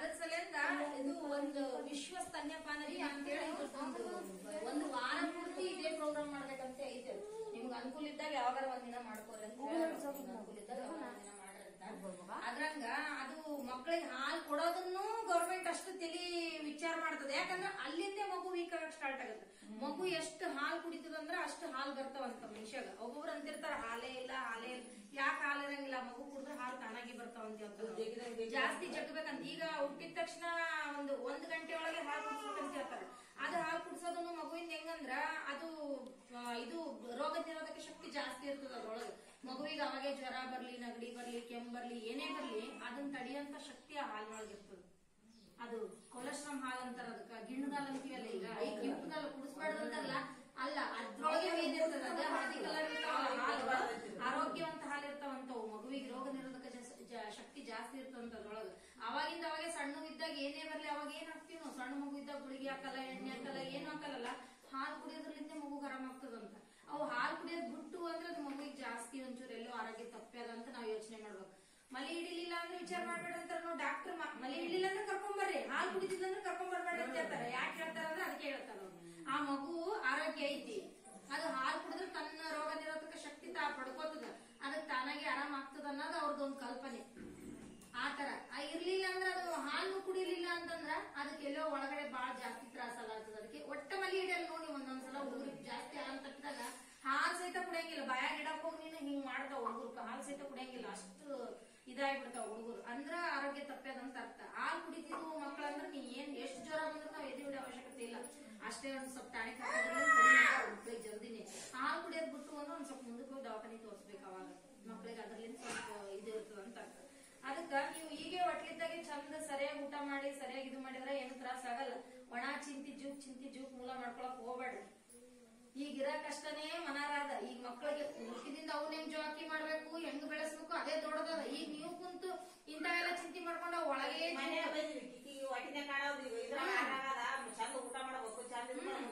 ಅದ್ರ ಸಲಿಂದ ಇದು ಒಂದು ವಿಶ್ವ ಸ್ತನ್ಯಪಾನರಿ ಅಂತೇಳಿ ಇದ್ರದ್ದೊಂದು ಒಂದು ವಾರ ಪೂರ್ತಿ ಇದೇ ಪ್ರೋಗ್ರಾಮ್ ಮಾಡ್ಬೇಕಂತ ಐತೆ ನಿಮ್ಗೆ ಅನುಕೂಲ ಇದ್ದಾಗ ಯಾವಾಗಾರ ಒಂದಿನ ಮಾಡ್ಕೋರಿ ಅಂತ ಹೇಳ್ಯಾರ. ನಿಮ್ಗ್ ಅನುಕೂಲ ಇದ್ದಾಗ ಯಾವಾಗಾರ ಒಂದಿನ ಮಾಡ್ರಿ ಅಂತ. ಅದ್ರಂಗ ಅದು ಮಕ್ಕಳಿಗೆ ಹಾಲು ಕೊಡೋದನ್ನು ಗೌರ್ಮೆಂಟ್ ಅಷ್ಟು ತಲಿ ವಿಚಾರ ಮಾಡ್ತದೆ ಯಾಕಂದ್ರೆ ಅಲ್ಲಿಂದೇ ಮಗು ವೀಕ್ ಆಗಕ್ ಸ್ಟಾರ್ಟ್ ಆಗುತ್ತೆ ಮಗು ಎಷ್ಟು ಹಾಲು ಕುಡಿತದಂದ್ರ ಅಷ್ಟು ಹಾಲು ಬರ್ತಾವಂತ ಮನುಷ್ಯಾಗ ಒಬ್ಬೊಬ್ರು ಅಂತಿರ್ತಾರ ಹಾಲೇ ಇಲ್ಲ ಹಾಲೇ ಇಲ್ಲ ಯಾಕೆ ಹಾಲು ಇರಂಗಿಲ್ಲ ಮಗು ಕುಡಿದ್ರೆ ಹಾಲು ತಾನಾಗಿ ಬರ್ತಾವಂತ ಹೇಳ್ತಾರೆ. ಜಾಸ್ತಿ ಜಗ್ಬೇಕಂತ ಈಗ ಹುಟ್ಟಿದ ತಕ್ಷಣ ಒಂದು ಒಂದ್ ಗಂಟೆ ಒಳಗೆ ಹಾಲು ಕುಡಿಸ್ಬೇಕಂತ ಹೇಳ್ತಾರೆ ಅದು ಹಾಲು ಕುಡಿಸೋದನ್ನು ಮಗುವಿಂದ ಹೆಂಗಂದ್ರ ಅದು ಆ, ಇದು ರೋಗ ನಿರೋಧಕ ಶಕ್ತಿ ಜಾಸ್ತಿ ಇರ್ತದ ಅದ್ರೊಳಗೆ ಮಗುವಿಗೆ ಅವಾಗೆ ಜ್ವರ ಬರ್ಲಿ ನೆಗಡಿ ಬರ್ಲಿ ಕೆಮ್ಮು ಬರ್ಲಿ ಏನೇ ಬರ್ಲಿ ಅದನ್ನ ತಡೆಯಂತ ಶಕ್ತಿ ಆ ಹಾಲಿನೊಳಗೆ ಇರ್ತದೆ ಅದು ಕೊಲೆಸ್ಟ್ರಾಮ್ ಹಾಲ್ ಅಂತಾರ ಅದಕ್ಕ ಗಿಣ್ಣಗಾಲ್ ಅಂತೀವಲ್ಲ ಈಗ ಈ ಕೆಂಪುಗಾಲ ಕುಡಿಸ್ಬಾರ್ದು ಅಂತಾರಲ್ಲ ಅಲ್ಲ ಅದ್ರೊಳಗೆ ಏನಿರ್ತದ ಅದ ಹಳದಿ ಕಲರ್ ಇರ್ತಾವಲ್ಲ ಹಾಲು ಆರೋಗ್ಯವಂತ ಹಾಲು ಇರ್ತಾವಂತವು ಮಗುವಿಗೆ ರೋಗ ನಿರೋಧಕ ಜಸ್- ಜ- ಶಕ್ತಿ ಜಾಸ್ತಿ ಇರ್ತವಂತ ಅದ್ರೊಳಗ ಅವಾಗಿಂದ ಅವಾಗೆ ಸಣ್ಣ ಇದ್ದಾಗ ಏನೇ ಬರ್ಲಿ ಅವಾಗ ಏನ್ ಹಾಕ್ತಿವಿ ನಾವು ಸಣ್ಣ ಮಗು ಇದ್ದಾಗ ಗುಳಿಗೆ ಹಾಕಲ್ಲ ಎಣ್ಣೆ ಹಾಕಲ್ಲ ಏನು ಹಾಕಲ್ಲ ಹಾಲು ಕುಡಿಯೋದ್ರಲ್ಲಿಂದ ಮಗು ಆರಾಮ ಆಗ್ತದಂತ ಅವು ಹಾಲು ಕುಡಿಯೋದ್ ಬಿಟ್ಟು ಅಂದ್ರೆ ಅದು ಮಗುವಿಗೆ ಜಾಸ್ತಿ ಒಂಚೂರು ಎಲ್ಲೋ ಆರೋಗ್ಯ ತಪ್ಪ್ಯದ ಅಂತ ನಾವು ಯೋಚನೆ ಮಾಡ್ಬೇಕು ಮಲಿ ಹಿಡಿಲಿಲ್ಲ ಅಂದ್ರೆ ವಿಚಾರ ಮಾಡ್ಬೇಡ ಅಂತಾರ ನಾವು ಡಾಕ್ಟರ್ ಮಲಿ ಹಿಡಿಲಿಲ್ಲ ಅಂದ್ರೆ ಕರ್ಕೊಂಡ್ ಬರ್ರಿ ಹಾಲು ಕುಡಿತಿಲ್ಲ ಅಂದ್ರೆ ಕರ್ಕೊಂಡ್ ಬರ್ಬೇಡ ಅಂತ ಹೇಳ್ತಾರೆ ಯಾಕೆ ಹೇಳ್ತಾರ ಅಂದ್ರೆ ಅದಕ್ಕೆ ಹೇಳ್ತಾರ ಅವ್ರು. ಆ ಮಗು ಆರೋಗ್ಯ ಐತಿ ಅದು ಹಾಲು ಕುಡಿದ್ರೆ ತನ್ನ ರೋಗ ನಿರೋಧಕ ಶಕ್ತಿ ತಾ ಪಡ್ಕೋತದ ಅದಕ್ಕೆ ತಾನಾಗಿ ಆರಾಮ ಆಗ್ತದ ಅನ್ನೋದು ಅವ್ರದ್ದೊಂದು ಕಲ್ಪನೆ ಆತರ ಆ ಇರ್ಲಿಲ್ಲ ಅಂದ್ರೆ ಅದು ಹಾಲು ಕುಡಿಲಿಲ್ಲ ಅಂತಂದ್ರ ಅದಕ್ಕೆ ಎಲ್ಲೋ ಒಳಗಡೆ ಬಹಳ ಜಾಸ್ತಿ ತ್ರಾಸ ಆಗ್ತದ ಅದಕ್ಕೆ ಒಟ್ಟ ಮಲಿ ಹಿಡಿಯಲ್ಲ ನೋಡಿ ಒಂದೊಂದ್ಸಲ ಹುಡುಗರಿಗೆ ಜಾಸ್ತಿ ಹಾಲು ತಟ್ಟಿದಾಗ ಹಾಲು ಸಹಿತ ಕುಡಿಯಂಗಿಲ್ಲ ಬಾಯಾಗ ಇಡಕ್ ಹೋಗಿ ನೀನು ಹಿಂಗ್ ಮಾಡ್ತಾವ ಹುಡುಗರು ಹಾಲು ಸಹಿತ ಕುಡಿಯಂಗಿಲ್ಲ ಅಷ್ಟು ಇದಾಗ್ಬಿಡ್ತಾವ ಹುಡುಗರು ಅಂದ್ರ ಆರೋಗ್ಯ ತಪ್ಪದಂತ ಅರ್ಥ ಹಾಲು ಕುಡಿತಿದ್ವು ಮಕ್ಕಳಂದ್ರ ನೀ ಏನ್ ಎಷ್ಟು ಜ್ವರ ಬಂದ್ರು ನಾವ್ ಎದೆ ಹಿಡಿಯೋ ಅವಶ್ಯಕತೆ ಇಲ್ಲ ಅಷ್ಟೇ ಒಂದ್ ಸ್ವಲ್ಪ ಟಾಣಿಕ್ ಹಾಕೋದ್ರಲ್ಲಿ ಜಲ್ದಿನೇ ಹಾಲು ಕುಡಿಯೋದ್ ಬಿಟ್ಟು ಅಂದ್ರೆ ಒಂದ್ ಸ್ವಲ್ಪ ಮುಂದಕ್ಕೆ ಹೋಗಿ ದವಾಖಾನೆ ತೋರಿಸ್ಬೇಕು ಅವಾಗ ಮಕ್ಕಳಿಗೆ ಅದ್ರಲ್ಲಿಂದ ಸ್ವಲ್ಪ ಇದು ಇರ್ತದ ಅಂತ ಅರ್ಥ ಅದಕ್ಕ ನೀವು ಹೀಗೆ ಹೊಟ್ಲಿದ್ದಾಗೆ ಚಂದ ಸರಿಯಾಗಿ ಊಟ ಮಾಡಿ ಸರಿಯಾಗಿ ಇದು ಮಾಡಿದ್ರೆ ಏನು ತ್ರಾಸ ಆಗಲ್ಲ ಒಣ ಚಿಂತಿ ಜೂಕ್ ಚಿಂತಿ ಜೂಕ್ ಮೂಲ ಮಾಡ್ಕೊಳಕ್ ಹೋಗ್ಬೇಡ್ರಿ ಈಗ ಇರೋ ಕಷ್ಟನೇ ಮನಾರಾದ ಈಗ ಮಕ್ಕಳಿಗೆ ಹುಟ್ಟಿದಿಂದ ಅವ್ನ ಹೆಂಗ್ ಜೋಕಿ ಮಾಡ್ಬೇಕು ಹೆಂಗ್ ಬೆಳೆಸ್ಬೇಕು ಅದೇ ದೊಡ್ಡದದ ಈಗ ನೀವು ಕುಂತು ಇಂಥವೆಲ್ಲ ಚಿಂತೆ ಮಾಡ್ಕೊಂಡು ಅವ್ ಒಳಗೆ ಮನೆ ಈ ಹೊಟ್ಟಿನ ಕಾಣೋದು ಈಗ ಇದ್ರಾಗ ಆಗಾಗದ ಚಂದ ಊಟ ಮಾಡಬೇಕು ಚಂದ ಇದು ಮಾಡ್ಬೇಕು